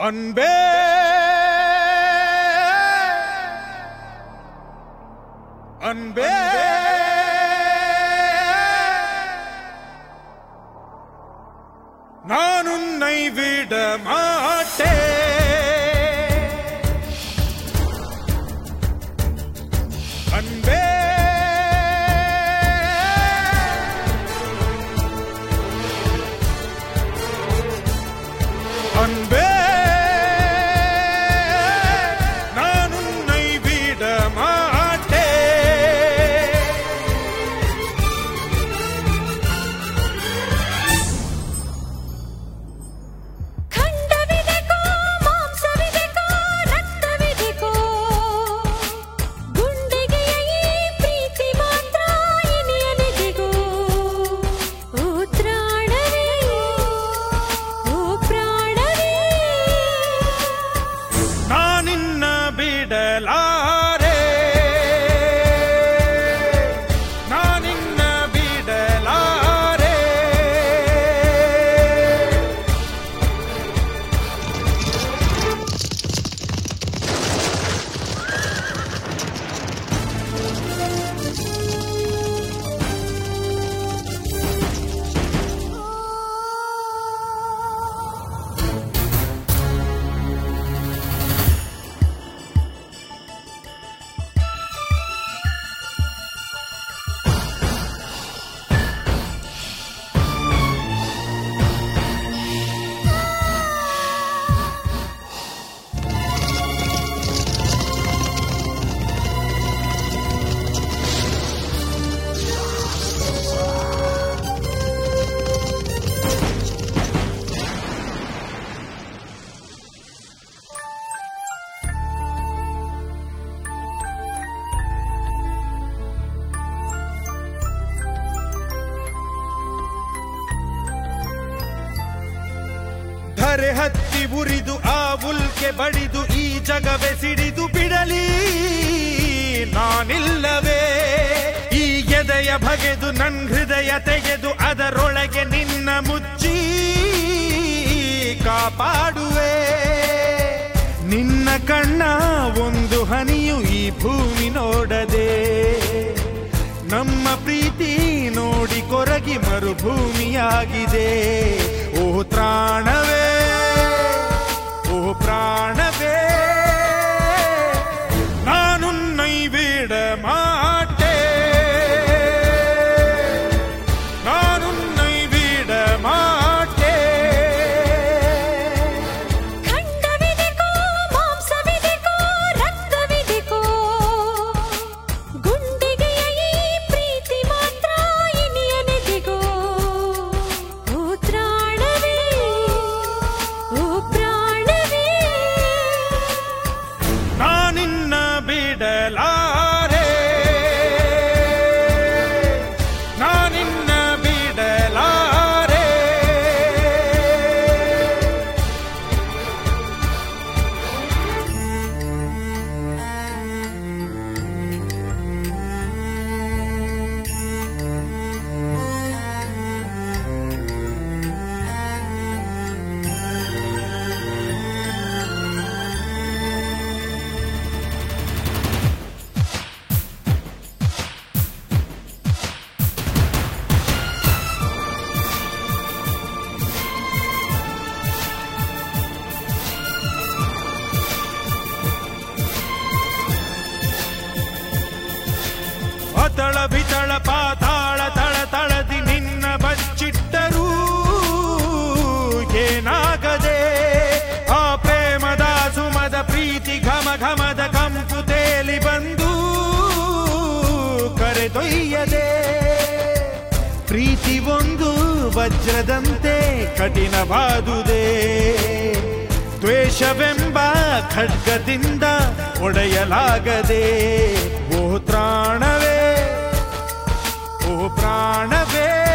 ಅನ್ಬೇ ಅನ್ಬೇ ನಾನು ನೈವಿಡ ಮಾಟೆ ಅನ್ಬೇ அன்பே நான் உன்னை விட மாட்டேன் ಖಂಡವಿದೆಕೋ ಮಾಂಸವಿದೆಕೋ ರಕ್ತವಿದೆಕೋ ಗುಂಡಿಗೆಯ ಈ ಪ್ರೀತಿ ಮಾತ್ರ ಇನಿಯನಿದೆಗೋ ಓ ತ್ರಾಣವೇ ಓ ಪ್ರಾಣವೇ ನಾನಿನ್ನ ಬಿಡಲಾರೆ ನಾನಿನ್ನ ಬಿಡಲಾರೆ ಧರೆ ಹತ್ತಿ ಉರಿದು ಆ ಉಲ್ಕೆ ಬಡಿದು ಈ ಜಗವೇ ಸಿಡಿದು ಬಿಡಲಿ ನಾನಿಲ್ಲವೇ ಈ ಎದೆಯ ಬಗೆದು ನನ್ ಹೃದಯ ತೆಗೆದು ಅದರೊಳಗೆ ನಿನ್ನ ಮುಚ್ಚಿ ಕಾಪಾಡುವೆ ನಿನ್ನ ಕಣ್ಣ ಒಂದು ಹನಿಯು ಈ ಭೂಮಿ ನೋಡದೆ ನಮ್ಮ ಪ್ರೀತಿ ನೋಡಿ ಕೊರಗಿ ಮರುಭೂಮಿಯಾಗಿದೆ ಓ ತ್ರಾಣವೇ ಓ ಪ್ರಾಣವೇ ನಾನು ನೈವೇಡ ಮಾಟೆ ನಾನು ನೈವೇಡ ಮಾಟೆ ಖಂಡವಿದೆಕೋ ಮಾಂಸವಿದೆಕೋ ರಕ್ತವಿದೆಕೋ ಗುಂಡಿಗೆಯ ಈ ಪ್ರೀತಿ ಮಾತ್ರ ಇನಿಯನಿದೆಗೋ ಓ ತ್ರಾಣವೇ ಓ ಪ್ರಾಣವೇ ನಾನಿನ್ನ ಬಿಡಲಾರೆ ನಾನಿನ್ನ ಬಿಡಲಾರೆ ಅತಳ ಬಿತಳ ಪಾತಾಳ ತಳ ತಳದಿ ನಿನ್ನ ಬಚ್ಚಿಟ್ಟರೂ ಏನಾಗದೆ ಆ ಪ್ರೇಮದ ಸುಮದ ಪ್ರೀತಿ ಘಮ ಘಮದ ಕಂಪು ತೇಲಿ ಬಂದು ಕರೆದೊಯ್ಯದೆ ಪ್ರೀತಿ ಒಂದು ವಜ್ರದಂತೆ ಕಠಿಣವಾದುದೇ ದ್ವೇಷವೆಂಬ ಖಡ್ಗದಿಂದ ಒಡೆಯಲಾಗದೆ ಓ ತ್ರಾಣವೇ ಓ ಪ್ರಾಣವೇ